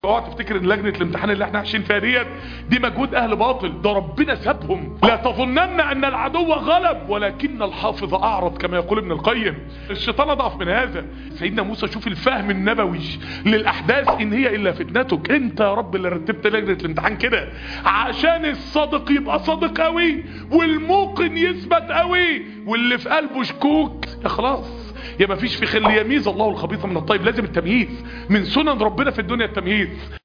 اوعى تفتكر ان لجنه الامتحان اللي احنا عايشين فيها ديت دي مجهود اهل باطل ده ربنا سابهم لا تظنن ان العدو غلب ولكن الحافظ اعرض كما يقول ابن القيم الشيطان اضعف من هذا سيدنا موسى شوف الفهم النبوي للاحداث ان هي الا فتنتك انت يا رب اللي رتبت لجنه الامتحان كده عشان الصادق يبقى صادق قوي والموقن يثبت قوي واللي في قلبه شكوك يا خلاص يا ما فيش في خل يميز الله الخبيث من الطيب لازم التمييز من سنن ربنا في الدنيا التمييز